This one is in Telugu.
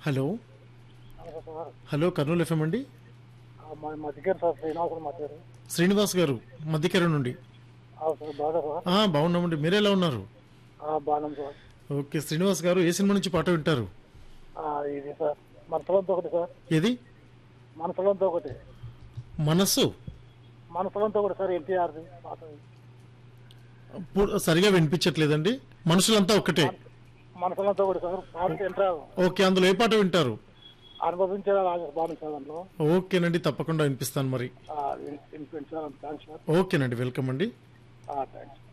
హలో నమస్తే సార్ హలో కర్నూలు ఎఫ్ఎం అండి ఆ, మా మా దగ్గర సార్ శ్రీనివాసులు మా పేరు శ్రీనివాస్ గారు మధ్యకెర నుండి అవును సార్ బాగా సార్ ఆ, బాగున్నామండి మీరు ఎలా ఉన్నారు ఆ, బాగున్నాం సార్ ఓకే శ్రీనివాస్ గారు ఏ సినిమా నుంచి పాట వింటారు ఆ, ఇది సార్ మనసులంతా ఒకటి సార్ ఏది మనసులంతా ఒకటి మనస్సు మనసులంతా ఒకటి సార్ ఎన్టీఆర్ది పాత పు- సరిగా వినిపించట్లేదండి మనుషులంతా ఒక్కటే మనసులంతా ఒకటి సార్ పాట ఎంటర్ ఓకే అందులో ఏ పాట వింటారు అనుభవించేలా బాగుంది సార్ దాంట్లో ఓకేనండి తప్పకుండా వినిపిస్తాను మరి ఇన్ఫ్లుయెన్స్ సార్ థ్యాంక్స్ సార్ ఓకేనండి వెల్కమ్ అండి థ్యాంక్స్